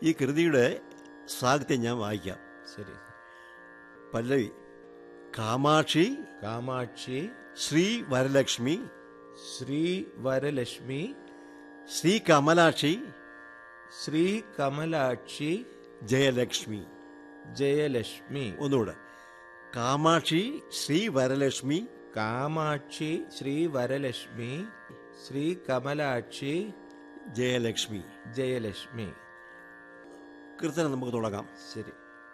ഈ കൃതിയുടെ സാഹിത്യം ഞാൻ വായിക്കാം ശരി പല്ലവി കാമാക്ഷി കാമാക്ഷി ശ്രീ വരലക്ഷ്മി ശ്രീ വരലക്ഷ്മി ശ്രീ കമലാക്ഷി ശ്രീ കമലാക്ഷി ജയലക്ഷ്മി ജയലക്ഷ്മി ഒന്നുകൂടെ കാമാക്ഷി ശ്രീ വരലക്ഷ്മി കാമാക്ഷി ശ്രീ വരലക്ഷ്മി ശ്രീ കമലാക്ഷി ജയലക്ഷ്മി ജയലക്ഷ്മി കീർത്തനം നമുക്ക് തുടങ്ങാം ശരി